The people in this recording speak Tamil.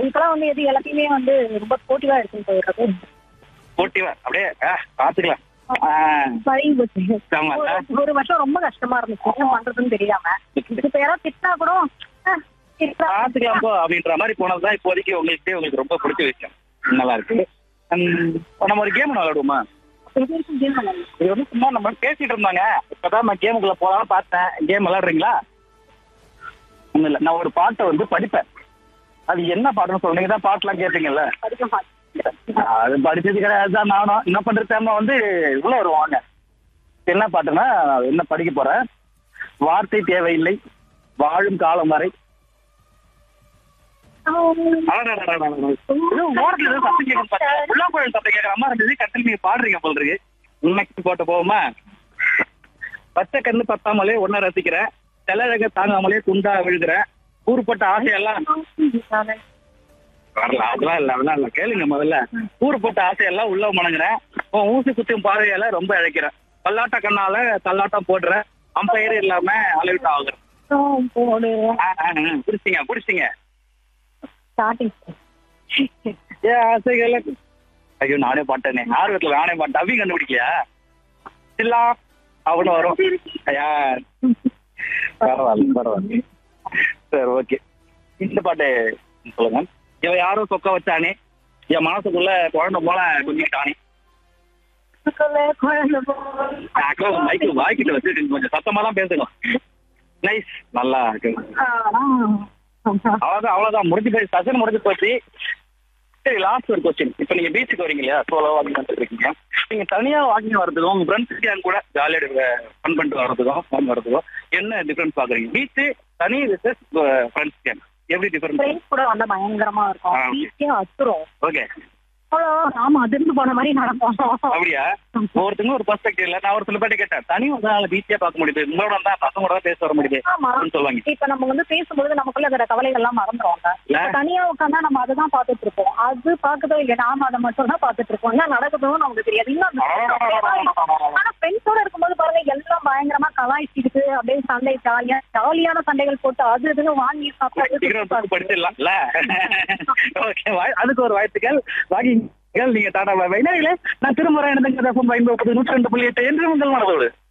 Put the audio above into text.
இப்பெல்லாம் வந்து எது எல்லாத்தையுமே வந்து ரொம்ப போட்டிவா எடுத்துட்டு போயிடுறது போட்டிவா அப்படியே ஆ, பாத்துக்கலாம் ஆ, பழகி போச்சு ஆமா. ஒரு- ஒரு வருஷம் ரொம்ப கஷ்டமா இருந்துச்சு என்ன பண்றதுன்னு தெரியாம இப்ப யாராவது திட்டினா கூட "ஆ, திட்டுறா." பாத்துக்கலாம் போ அப்படின்ற மாதிரி போனதுதான் இப்போதைக்கு உங்களுக்கு உங்களுக்கு ரொம்ப பிடிச்ச விஷயம் நல்லா இருக்கு ஹம், நம்ம ஒரு கேம் விளையாடுவோமா இது வரைக்கும் game விளையாடல. இது வந்து சும்மா நம்ம பேசிட்டு இருந்தாங்க இப்பதான் நான் கேமுக்குள்ள போலாம்னு பார்த்தேன் கேம் விளையாடுறீங்களா ஒண்ணும் இல்ல நான் ஒரு பாட்டை வந்து படிப்பேன் அது என்ன பாட்டுன்னு சொல்றீங்க தான் பாட்டுலாம் கேட்பீங்கல்ல படிக்க மாட்டேன். அது படிச்சது கிடையாது தான் நானும் என்ன பண்றது நம்ம வந்து உள்ள வருவாங்க என்ன பாட்டுன்னா நான் என்ன படிக்க போறேன் வார்த்தை தேவையில்லை வாழும் காலம் வரை இது ஓரத்துல ஏதோ சத்தம் கேட்குது பாத்தீங்களா? உள்ளாங்குழல் சத்தம் கேட்கற மாதிரி இருந்தது கட்டில் நீங்க பாடுறீங்க போல இருக்கு உண்மைக்கு போட்ட போவோமா பச்சை கண்ணு பத்தாமலே ஒன்ன ரசிக்கிறேன் செலழக தாங்காமலே குண்டா விழுகிறேன் ஊருப்பட்ட ஆசையெல்லாம் வரல அதெல்லாம் இல்ல அதெல்லாம் இல்ல கேளுங்க முதல்ல ஊருப்பட்ட ஆசையெல்லாம் உள்ள மணங்குறேன் உன் ஊசி குத்தும் பார்வையால ரொம்ப இழைக்கிறேன் பல்லாட்ட கண்ணால தள்ளாட்டம் போடுறேன் அம்பையர் இல்லாம அலைவிட்டு ஆகுறேன் போடு. ஆ, ஆ, ஆ, புடிச்சிங்க புடிச்சிங்க Starting. ஏ ஆசைகள் ஐயோ நானே பாட்டேனே ஆர்வத்துல நானே பாட்டேன் அவி கண்டுபிடிக்கலையா இல்லா அவனு வரும் ஐயா பரவாயில்ல பரவாயில்ல சரி ஓகே இந்த பாட்டு சொல்லுங்க இவன் யாரோ சொக்க வச்சானே என் மனசுக்குள்ள குழந்தை போல குஞ்சிக்கிட்டானே இதுக்குள்ள குழந்தை போல. மைக்கு வாய்க்கிட்ட வச்சு கொஞ்சம் சத்தமா தான் பேசுங்க நைஸ் நல்லா இருக்கு ஆ, அவ்வளவுதான் அவ்வளவுதான் முடிஞ்சு போய் சசன் முடிஞ்சு போச்சு சரி லாஸ்ட் ஒரு கொஸ்டின் இப்போ நீங்க பீச்சுக்கு வரீங்க இல்லையா சோலோ வாக்கிங் பண்ணிட்டு இருக்கீங்க நீங்க தனியா வாக்கிங் வரதுக்கும் உங்க ஃப்ரெண்ட்ஸ் கேங் கூட ஜாலியாக ஃபன் பண்ணிட்டு வரதுக்கும் ஃபன் வரதுக்கும் என்ன டிஃபரன்ஸ் பாக்குறீங்க பீச் தனி விசஸ் ஃப்ரெண்ட்ஸ் கேங் எப்படி டிஃபரன்ஸ் friends கூட வந்தா பயங்கரமா இருக்கும் ஆ, okay. பீச்சே அத்துரும் ஓகே அவ்வளோ நாம அதிர்ந்து போன மாதிரி நடப்போம் அப்படியா ஒவ்வொருத்தங்க ஒரு பர்ஸ்பெக்டிவ் இல்ல நான் ஒரு சில பேர்ட்ட கேட்டேன் தனி வந்தால பீச்சே பார்க்க முடியுது உங்களோட வந்தா பசங்க கூட தான் பேச வர முடியுது ஆமா அப்படின்னு சொல்லுவாங்க இப்ப நம்ம வந்து பேசும்போது நமக்குள்ள இருக்கிற கவலைகள் எல்லாம் மறந்துருவாங்க இல்ல. இப்ப தனியா உட்காந்தா நம்ம அதை தான் பாத்துட்டு இருப்போம் அது பாக்குதோ இல்ல நாம அதை மட்டும் தான் பாத்துட்டு இருப்போம் என்ன நடக்குதுன்னு நமக்கு தெரியாது இன்னும் அந்த ஆனா ஃப்ரெண்ட்ஸோட இருக்கும்போது பாருங்க எல்லாம் பயங்கரமா கலாய்ச்சிக்கிட்டு அப்படியே சண்டை ஜாலியா ஜாலியான சண்டைகள் போட்டு அது இதுன்னு வாங்கி சீக்கிரம் சாப்பிட்டு படிச்சிடலாம்ல ஓகே அதுக்கு ஒரு வாழ்த்துக்கள் வாங்கி நீங்க டாடா பை நான் திரும்ப பயன்படுத்தி நூற்றி ரெண்டு புள்ளி எட்டு என்று உங்கள் மனதோடு